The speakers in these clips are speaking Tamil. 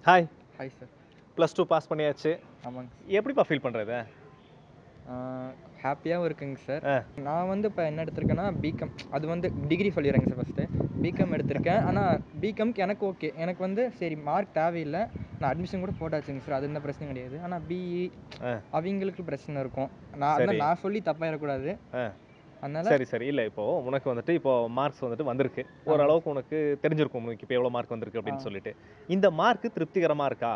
Hi hi sir plus two pass பண்ணியாச்சு ஆமாங்க எப்படிப்பா ஃபீல் பண்ணுறது ஹாப்பியாகவும் இருக்குங்க சார் ஆ. நான் வந்து இப்போ என்ன எடுத்திருக்கேன்னா பிகாம் அது வந்து டிகிரி சொல்லிடுறேங்க சார் ஃபஸ்ட்டு பிகாம் எடுத்திருக்கேன் ஆனால் பிகாம்க்கு எனக்கு ஓகே எனக்கு வந்து சரி மார்க் தேவையில்லை நான் அட்மிஷன் கூட போட்டாச்சுங்க சார் அது எந்த பிரச்சனையும் கிடையாது ஆனால் பிஇ ஆ. அவங்களுக்கு பிரச்சனை இருக்கும் நான் அதனால சரி. நான் சொல்லி தப்பாயிடக்கூடாது ஆ. அதனால சரி சரி இல்லை இப்போ உனக்கு வந்துட்டு இப்போ மார்க்ஸ் வந்துட்டு வந்திருக்கு ஓரளவுக்கு உனக்கு தெரிஞ்சிருக்கும் உனக்கு இப்போ எவ்வளோ மார்க் வந்திருக்கு அப்படின்னு ஆ. சொல்லிட்டு இந்த மார்க் திருப்திகரமாக இருக்கா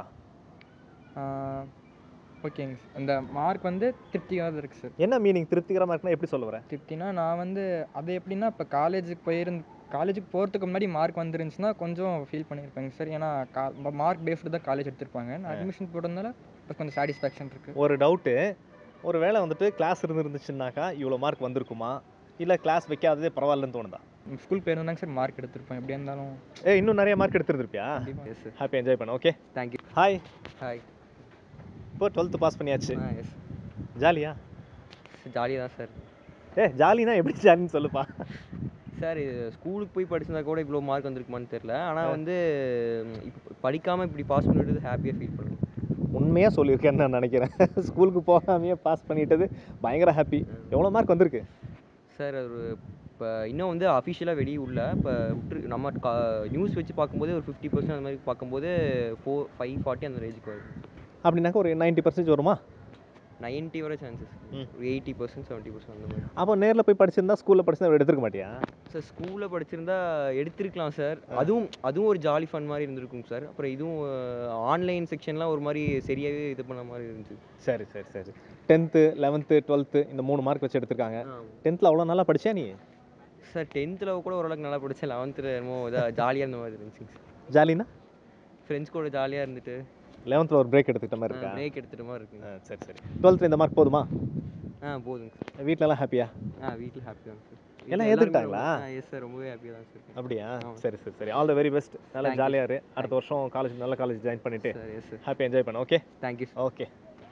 ஓகேங்க சார் இந்த மார்க் வந்து திருப்தியாக இருக்குது சார் என்ன மீனிங் திருப்திகரமாக இருக்குன்னா எப்படி சொல்ல வரேன் திருப்தினா நான் வந்து அது எப்படின்னா இப்போ காலேஜுக்கு போயிருந்து காலேஜுக்கு போகிறதுக்கு முன்னாடி மார்க் வந்துருந்துச்சுன்னா கொஞ்சம் ஃபீல் பண்ணியிருப்பேங்க சார் ஏன்னா கா மார்க் பேஸ்டு தான் காலேஜ் எடுத்திருப்பாங்க நான் அட்மிஷன் போட்டதுனால இப்போ கொஞ்சம் சாட்டிஸ்ஃபேக்ஷன் இருக்குது ஒரு டவுட்டு ஒரு வேளை வந்துட்டு கிளாஸ் இருந்துருந்துச்சுன்னாக்கா இவ்வளோ மார்க் வந்திருக்குமா இல்லை கிளாஸ் வைக்காததே பரவாயில்லன்னு தோணுதா ஸ்கூல் போயிருந்தாங்க சார் மார்க் எடுத்திருப்பேன் எப்படியா இருந்தாலும் ஏ இன்னும் நிறைய மார்க் எடுத்துருந்துருப்பியா கண்டிப்பாக எஸ் சார் ஹாப்பி என்ஜாய் பண்ண ஓகே தேங்க்யூ ஹாய் ஹாய் இப்போ டுவெல்த்து பாஸ் பண்ணியாச்சு ஆ எஸ் ஜாலியா ஜாலியாக தான் சார் ஏ ஜாலினா எப்படி ஜாலின்னு சொல்லுப்பா சார் இது ஸ்கூலுக்கு போய் படிச்சிருந்தா கூட இவ்வளோ மார்க் வந்திருக்குமான்னு தெரில ஆனால் வந்து இப்போ படிக்காமல் இப்படி பாஸ் பண்ணிட்டு ஹாப்பியாக ஃபீல் பண்ணுவேன் உண்மையாக சொல்லியிருக்கேன்னு நான் நினைக்கிறேன் ஸ்கூலுக்கு போகாமையே பாஸ் பண்ணிட்டது பயங்கர ஹாப்பி எவ்வளோ மார்க் வந்திருக்கு சார் ஒரு இப்போ இன்னும் வந்து அஃபிஷியலாக வெளியே உள்ள இப்போ விட்டு நம்ம நியூஸ் வச்சு பார்க்கும்போது ஒரு ஃபிஃப்டி பர்சன்ட் அந்த மாதிரி பார்க்கும்போது ஃபோர் ஃபைவ் ஃபார்ட்டி அந்த ரேஞ்சுக்கு வரும் அப்படின்னாக்கா ஒரு நைன்ட்டி பர்சன்டேஜ் வருமா நைன்ட்டி வர சான்சஸ் ம். ஒரு எயிட்டி பர்சன்ட் செவன்ட்டி பர்சன்ட் அந்த மாதிரி அப்போ நேரில் போய் படிச்சிருந்தா ஸ்கூலில் படிச்சிருந்தா எடுத்துக்க மாட்டியா சார் ஸ்கூலில் படிச்சிருந்தா எடுத்திருக்கலாம் சார் அதுவும் அதுவும் ஒரு ஜாலி ஃபன் மாதிரி இருந்திருக்கும் சார் அப்புறம் இதுவும் ஆன்லைன் செக்ஷன்லாம் ஒரு மாதிரி சரியாகவே இது பண்ண மாதிரி இருந்துச்சு சரி சரி சரி டென்த்து லெவன்த்து டுவெல்த்து இந்த மூணு மார்க் வச்சு எடுத்திருக்காங்க டென்த்தில் அவ்வளோ நல்லா படிச்சியா நீ சார் டென்த்தில் கூட ஓரளவுக்கு நல்லா படித்தேன் லெவன்த்தில் என்னமோ இதாக ஜாலியாக இருந்த மாதிரி இருந்துச்சு ஜாலினா ஃப்ரெண்ட்ஸ் கூட ஜாலியாக இருந்துட்டு லெவன்த்தில் ஒரு பிரேக் எடுத்துக்கிட்ட மாதிரி இருக்கா பிரேக் எடுத்துகிட்ட மாதிரி இருக்குங்க ஆ, சரி சரி டுவெல்த்தில் இந்த மார்க் போதுமா ஆ போதுங்க சார் வீட்டிலலாம் ஹாப்பியா ஆ வீட்டில் ஹாப்பி தாங்க சார் எல்லாம் ஏத்துக்கிட்டாங்களா? எஸ் சார் ரொம்பவே ஹாப்பியாக தான் சார் அப்படியா ஆமா. சரி சரி சரி ஆல் த வெரி பெஸ்ட் நல்லா Thank you. ஜாலியாக இரு அடுத்த வருஷம் காலேஜ் நல்ல காலேஜ் ஜாயின் பண்ணிட்டு sir yes sir happy enjoy பண்ண ஓகே தேங்க்யூ ஓகே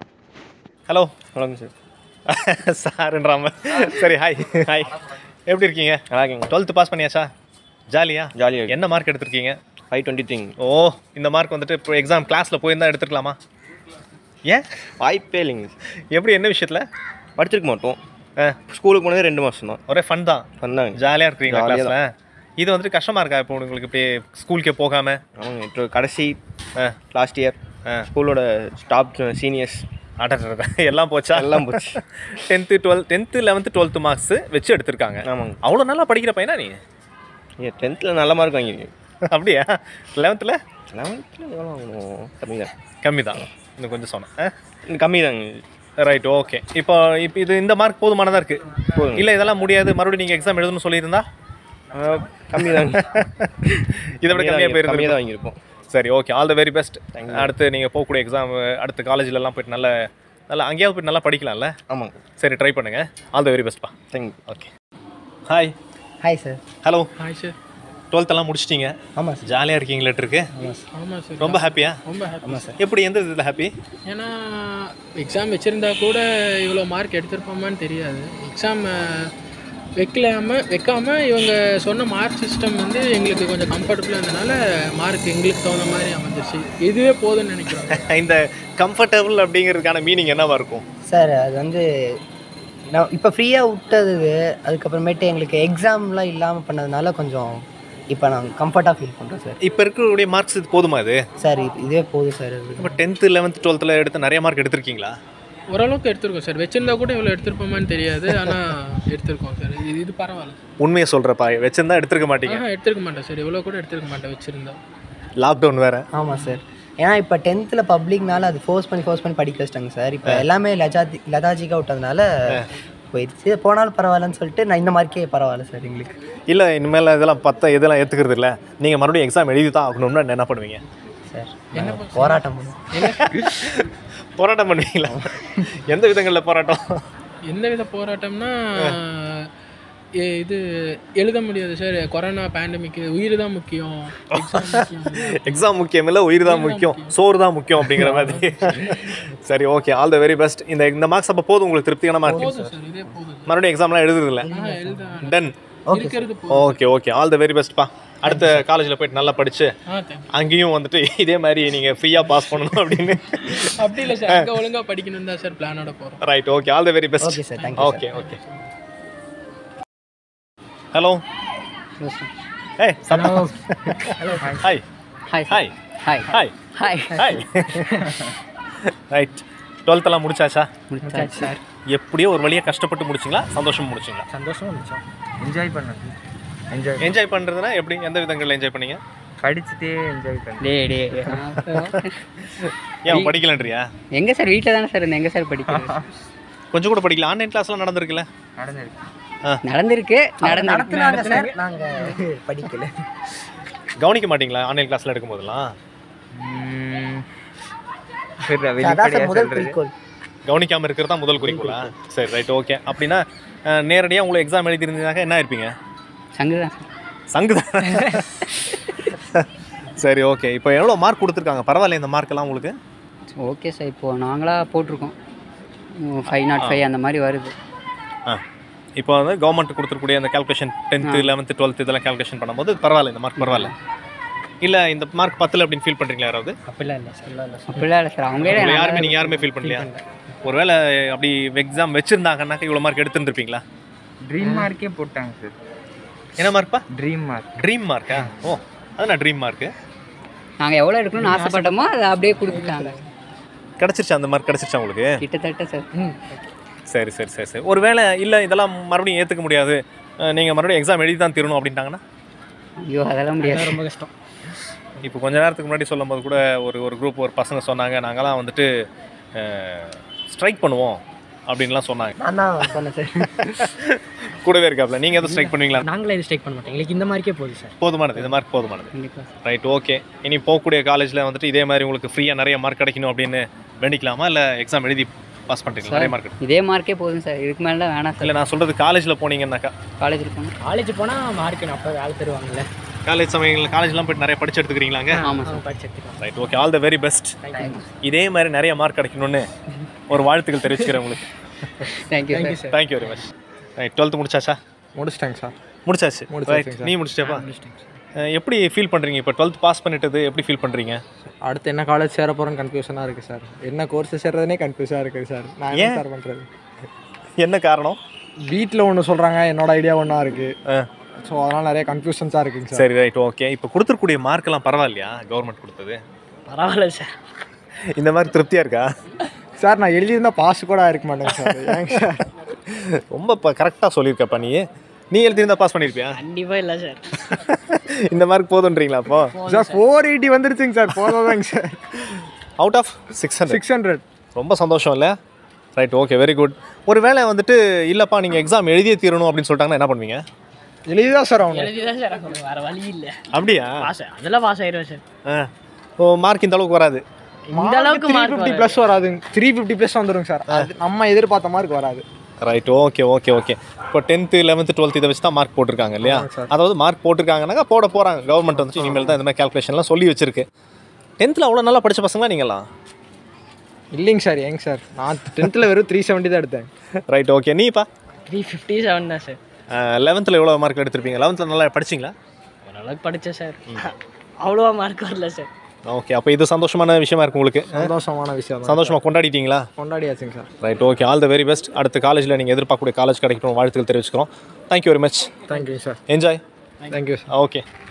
ஹலோ வணக்கம் சார் சாருன்றாம சரி ஹாய் ஹாய் எப்படி இருக்கீங்க நல்லா இருக்கீங்க டுவெல்த்து பாஸ் பண்ணியாச்சா ஜாலியா ஜாலியாக என்ன மார்க் எடுத்திருக்கீங்க ஃபைவ் டுவெண்ட்டி த்ரீ ஓ இந்த மார்க் வந்துட்டு இப்போ எக்ஸாம் கிளாஸில் போயிருந்தா எடுத்துக்கலாமா ஏன் வாய்ப்பே இல்லைங்க எப்படி என்ன விஷயத்தில் படிச்சிருக்க மாட்டோம் ஆ ஸ்கூலுக்கு போனது ரெண்டு மாதம் தான் ஒரே ஃபன் தான் வந்தாங்க ஜாலியாக இருக்கிறீங்க ஜாலியா கிளாஸில் இது வந்துட்டு கஷ்டமாக இருக்கா இப்போ உங்களுக்கு இப்படி ஸ்கூலுக்கே போகாமல் ஆமாங்க இப்போ கடைசி ஆ லாஸ்ட் இயர் ஆ ஸ்கூலோட ஸ்டாப் சீனியர்ஸ் அடடட எல்லாம் போச்சா எல்லாம் போச்சு. Tenth twelve tenth eleventh twelfth marks வச்சு எடுத்திருக்காங்க ஆமாங்க அவ்வளோ நல்லா படிக்கிற பையனா நீ ஏன் டென்த்தில் நல்ல மார்க் வாங்கியிருக்கேன் அப்படியா லெவன்த்தில் லெவன்த்தில் எவ்வளோ வாங்கணும் கம்மி தான் கம்மி தான் இன்னும் கொஞ்சம் சொன்னேன் கம்மி தாங்க ரைட் ஓகே இப்போ இப்போ இது இந்த மார்க் போதுமானதாக இருக்கு போதுங்க. இல்லை இதெல்லாம் முடியாது மறுபடியும் நீங்கள் எக்ஸாம் எழுதணும்னு சொல்லியிருந்தா கம்மி தாங்க இதை விட கம்மியாக கம்மியாக போயிருந்து தான் வாங்கியிருப்போம் சரி okay all the very best Thank you. அடுத்து நீங்கள் போகக்கூடிய எக்ஸாம் அடுத்த காலேஜ்லலாம் போயிட்டு நல்ல நல்லா அங்கேயாவது போயிட்டு நல்லா படிக்கலாம்ல ஆமாங்க சரி ட்ரை பண்ணுங்க ஆல் த வெரி பெஸ்ட்ப்பா thank you okay hi hi sir hello hi sir டுவெல்த்தெல்லாம் முடிச்சிட்டீங்க ஆமாம் சார் ஜாலியாக இருக்கீங்களேட்டு இருக்கு ஆமாம் சார் ரொம்ப ஹாப்பியா ரொம்ப ஹாப்பி எப்படி எந்த இதில் ஹாப்பி ஏன்னா எக்ஸாம் வச்சுருந்தா கூட இவ்வளோ மார்க் எடுத்திருப்போமான்னு தெரியாது எக்ஸாம் வைக்கலாம வைக்காம இவங்க சொன்ன மார்க் சிஸ்டம் வந்து எங்களுக்கு கொஞ்சம் கம்ஃபர்டபுளாக இருந்தனால மார்க் எங்களுக்கு தகுந்த மாதிரி அமைஞ்சிருச்சு இதுவே போதும்னு நினைக்கிறோம் இந்த கம்ஃபர்டபுள் அப்படிங்கிறதுக்கான மீனிங் என்னவா இருக்கும் சார் அது வந்து நான் இப்போ ஃப்ரீயாக விட்டது அதுக்கப்புறமேட்டு எங்களுக்கு எக்ஸாம்லாம் இல்லாமல் பண்ணதுனால கொஞ்சம் இப்போ நாங்கள் கம்ஃபர்ட்டாக ஃபீல் பண்ணுறோம் சார் இப்போ இருக்கக்கூடிய மார்க்ஸ் இது போதுமா இது சார் இது இதுவே போதும் சார் அது இப்போ டென்த்து லெவன்த்து டுவெல்த்தில் எடுத்து நிறைய மார்க் எடுத்திருக்கீங்களா ஓரளவுக்கு எடுத்திருக்கோம் சார் வச்சிருந்தா கூட இவ்வளோ எடுத்திருப்போமான்னு தெரியாது ஆனால் எடுத்திருக்கோம் சார் இது இது பரவாயில்ல உண்மையை சொல்கிறப்பா வச்சிருந்தா எடுத்திருக்க மாட்டீங்க ஆஹா எடுத்திருக்க மாட்டேன் சார் இவ்வளோ கூட எடுத்திருக்க மாட்டேன் வச்சிருந்தா லாக்டவுன் வேற ஆமாம் சார் ஏன்னா இப்போ டென்த்தில் பப்ளிக்னால அது ஃபோர்ஸ் பண்ணி ஃபோர்ஸ் பண்ணி படிக்க வச்சிட்டாங்க சார் இப்போ எல்லாமே லஜாதி லதாஜிக்காக விட்டதுனால போயிடுச்சு போனாலும் பரவாயில்லன்னு சொல்லிட்டு நான் இந்த மார்க்கே பரவாயில்ல சார் எங்களுக்கு இல்லை இனிமேல் இதெல்லாம் பத்த இதெல்லாம் ஏற்றுக்கிறது இல்லை நீங்கள் மறுபடியும் எக்ஸாம் எழுதி தான் ஆகணும்னா என்ன பண்ணுவீங்க சார் நாங்க போராட்டம் பண்ணுவோம் போராட்டம் பண்ணுவீங்களா எந்த விதங்களில் போராட்டம் எந்த வித போராட்டம்னா ஏ, இது எழுத முடியாது சார் கொரோனா பேண்டமிக் உயிர் தான் முக்கியம் எக்ஸாம் முக்கியம் எக்ஸாம் முக்கியம் இல்லை உயிர் தான் முக்கியம் சோறு தான் முக்கியம் அப்படிங்கிற மாதிரி சரி okay all the very best இந்த இந்த மார்க்ஸ் அப்போ போதும் உங்களுக்கு திருப்தியான மார்க் போதும் சார் இதே போதும் மறுபடியும் எக்ஸாம்லாம் எழுதுறது இல்லை ஆ எழுத டன் இருக்கிறது போதும் okay okay all the very பெஸ்ட்ப்பா அடுத்த காலேஜில் போயிட்டு நல்லா படிச்சு ஆ தேங்க்யூ அங்கேயும் வந்துட்டு இதே மாதிரி நீங்கள் ஃப்ரீயாக பாஸ் பண்ணணும் அப்படின்னு அப்படி இல்லை சார் அங்கே ஒழுங்காக படிக்கணும் தான் சார் பிளானோட போகிறோம் right okay all the very best okay sir thank you okay okay hello ஏய் hello hi hi hi hi hi hi hi right டுவெல்த்தெல்லாம் முடிச்சாச்சா முடிச்சாச்சு சார் எப்படியோ ஒரு வழியாக கஷ்டப்பட்டு முடிச்சிங்களா சந்தோஷம் முடிச்சிங்களா சந்தோஷமா இருந்துச்சா என்ஜாய் பண்ணது என்ஜாய் என்ஜாய் பண்ணுறதுனா எப்படி எந்த விதங்களில் என்ஜாய் பண்ணீங்க படிச்சுட்டே என்ஜாய் பண்ணேன் டே டே ஏன் படிக்கலன்றியா எங்க சார் வீட்டில் தானே சார் இருந்தேன் எங்க சார் படிக்கிறது கொஞ்சம் கூட படிக்கல ஆன்லைன் கிளாஸ்லாம் நடந்திருக்குல்ல நடந்திருக்கு நடந்திருக்கு நடந்து நடத்துனாங்க சார் நாங்க படிக்கல கவனிக்க மாட்டீங்களா ஆன்லைன் கிளாஸ்ல எடுக்கும் போதெல்லாம் அதான் சார் முதல் குறிக்கோள் கவனிக்காமல் இருக்கிறது தான் முதல் குறிக்கோளா சரி ரைட் ஓகே அப்படின்னா நேரடியாக உங்களுக்கு எக்ஸாம் எழுதிருந்தீங்கன்னாக்கா என்ன இருப்பீங்க சங்கு தான் சார் சங்கு தான் சரி ஓகே இப்போ எவ்வளோ மார்க் கொடுத்துருக்காங்க பரவாயில்ல இந்த மார்க்கெல்லாம் உங்களுக்கு ஓகே சார் இப்போது நாங்களாக போட்டிருக்கோம் ஃபைவ் நாட் ஃபைவ் அந்த மாதிரி வருது ஆ இப்போ வந்து கவர்மெண்ட் கொடுத்துருக்கூடிய அந்த கால்குலேஷன் டென்த்து லெவன்த்து டுவெல்த்து இதெல்லாம் கால்குலேஷன் பண்ணும்போது பரவாயில்ல இந்த மார்க் பரவாயில்ல இல்லை இந்த மார்க் பத்தில் அப்படின்னு ஃபீல் பண்ணுறீங்களா யாராவது அப்படிலாம் இல்லை சார் இல்லை அப்படிலாம் இல்லை சார் அவங்களே உங்களை யாருமே நீங்கள் யாருமே ஃபீல் பண்ணலையா ஒருவேளை அப்படி எக்ஸாம் வச்சுருந்தாங்கன்னாக்கா இவ்வளோ மார்க் எடுத்துருந்துருப்பீங்களா ட்ரீம் மார்க்கே போட்டாங்க சார் என்ன மார்க்ப்பா ட்ரீம் மார்க் ட்ரீம் மார்க்கா ஓ அதுனா ட்ரீம் மார்க்கு நாங்கள் எவ்வளோ எடுக்கணும்னு ஆசைப்பட்டோமோ அதை அப்படியே கொடுத்துட்டாங்க கிடச்சிருச்சா அந்த மார்க் கிடச்சிருச்சா உங்களுக்கு கிட்டத்தட்ட சார் சரி சரி சரி சரி ஒருவேளை இல்லை இதெல்லாம் மறுபடியும் ஏற்றுக்க முடியாது நீங்கள் மறுபடியும் எக்ஸாம் எழுதி தான் தீரணும் அப்படின்ட்டாங்கன்னா ஐயோ அதெல்லாம் முடியாது ரொம்ப கஷ்டம் இப்போ கொஞ்ச நேரத்துக்கு முன்னாடி சொல்லும்போது கூட ஒரு ஒரு குரூப் ஒரு பசங்க சொன்னாங்க நாங்களாம் வந்துட்டு ஸ்ட்ரைக் பண்ணுவோம் அப்படின்லாம் சொன்னாங்க நான் தான் சொன்னேன் சார் கூடவே இருக்காப்ல நீங்கள் எதுவும் ஸ்ட்ரைக் பண்ணுவீங்களா நாங்களே இது ஸ்டேக் பண்ண மாட்டோம் எங்களுக்கு இந்த மார்க்கே போகுது சார் போதுமானது இந்த மார்க் போதுமானது கண்டிப்பாக ரைட் ஓகே இனி போகக்கூடிய காலேஜில் வந்துட்டு இதே மாதிரி உங்களுக்கு ஃப்ரீயாக நிறைய மார்க் கிடைக்கணும் அப்படின்னு வேண்டிக்கலாமா இல்லை எக்ஸாம் எழுதி பாஸ் பண்ணுறீங்களா நிறைய மார்க் இதே மார்க்கே போதும் சார் இதுக்கு மேலே வேணாம் சார் இல்லை நான் சொல்கிறது காலேஜில் போனீங்கன்னாக்கா காலேஜுக்கு போகணும் காலேஜ் போனால் மார்க் அப்போ வேலை தருவாங்கல்ல காலேஜ் சமயங்களில் காலேஜ்லாம் போயிட்டு நிறைய படிச்சு எடுத்துக்கிறீங்களாங்க ஆமாம் சார் படிச்சு எடுத்துக்கலாம் right okay all the very best இதே மாதிரி நிறைய மார்க் கிடைக்கணும்னு ஒரு வாழ்த்துக்கள் தெரிவிச்சுக்கிறேன் உங்களுக்கு thank you sir thank you very much right twelfth முடிச்சாச்சா முடிச்சிட்டாங்க சார் முடிச்சாச்சு முடிச்சாச்சுங்க ரைட் சார். நீ முடிச்சிட்டேப்பா அஹ் எப்படி ஃபீல் பண்ணுறீங்க இப்போ டுவெல்த் பாஸ் பண்ணிட்டது எப்படி ஃபீல் பண்ணுறீங்க அடுத்து என்ன காலேஜ் சேர போகிறோன்னு கன்ஃபியூஷனாக இருக்குது சார் என்ன கோர்ஸ் சேர்றதுனே கன்ஃபியூஸாக இருக்குது சார் நான் என்ன ஏன்? சார் பண்ணுறது என்ன காரணம் வீட்டில் ஒன்று சொல்கிறாங்க என்னோட ஐடியா ஒன்றா இருக்குது ஸோ அதனால் நிறைய கன்ஃபியூஷன்ஸாக இருக்குங்க சார் சரி ரைட் ஓகே இப்போ கொடுத்துருக்கூடிய மார்க்கெல்லாம் பரவாயில்லையா கவர்மெண்ட் கொடுத்தது பரவாயில்ல சார் இந்த மாதிரி திருப்தியாக இருக்கா சார் நான் எழுதியிருந்தா பாஸ் கூட இருக்க மாட்டேங்க சார் ஏங்க சார் ரொம்ப இப்போ கரெக்டாக சொல்லியிருக்கப்பா நீ நீ எழுதியிருந்தா பாஸ் பண்ணியிருப்பியா கண்டிப்பாக இல்லை சார் இந்த மார்க் போதுன்றீங்களா அப்போ சார் ஃபோர் எயிட்டி வந்துருச்சுங்க சார் போதாதாங்க sir out of six hundred six hundred ரொம்ப சந்தோஷம் இல்லை ரைட் ஓகே வெரி குட் ஒரு வேளை வந்துட்டு இல்லைப்பா நீங்கள் எக்ஸாம் எழுதியே தீரணும் அப்படின்னு சொல்லிட்டாங்கன்னா என்ன பண்ணுவீங்க எழுதிதான் சார் அவங்க எழுதிதான் சார் ஆகணும் வேறு வழி இல்லை அப்படியா பாஸ் அதெல்லாம் பாஸ் ஆயிடுவேன் சார் ஆ ஓ மார்க் இந்த அளவுக்கு வராது இந்த அளவுக்கு த்ரீ மார்க் ஃபிஃப்டி ப்ளஸ் வராதுங்க த்ரீ ஃபிஃப்டி ப்ளஸ் வந்துருங்க சார் அது நம்ம எதிர்பார்த்த மார்க் வராது ரைட் ஓகே ஓகே ஓகே இப்போ டென்த்து லெவன்த்து டுவெல்த் இதை வச்சு தான் மார்க் போட்டிருக்காங்க இல்லையா அதாவது மார்க் போட்டிருக்காங்கனாக்கா போட போகிறாங்க கவர்மெண்ட் வந்துட்டு இனிமேல் தான் இந்த மாதிரி கேல்குலேஷன்லாம் சொல்லி வச்சிருக்கு டென்த்தில் அவ்வளோ நல்லா படித்த பசங்களா நீங்களாம் இல்லைங்க சார் ஏங்க சார் நான் டென்த்தில் வெறும் த்ரீ செவன்ட்டி தான் எடுத்தேன் ரைட் ஓகே நீப்பா த்ரீ ஃபிஃப்டி செவன் தான் சார் லெவன்த்தில் எவ்வளோ மார்க் எடுத்திருப்பீங்க லெவன்த்தில் நல்லா படிச்சிங்களா ஓரளவுக்கு படித்தேன் சார் அவ்வளோவா மார்க் வரல சார் ஓகே அப்போ இது சந்தோஷமான விஷயமா இருக்கு உங்களுக்கு சந்தோஷமான விஷயம் தான் சந்தோஷமாக கொண்டாடிட்டீங்களா கொண்டாடியாச்சுங்க sir right okay all the very best அடுத்த காலேஜில் நீங்கள் எதிர்பார்க்கக்கூடிய காலேஜ் கிடைக்கணும் வாழ்த்துக்கள் தெரிவிச்சுக்கிறோம் thank you very much thank you sir enjoy thank you sir okay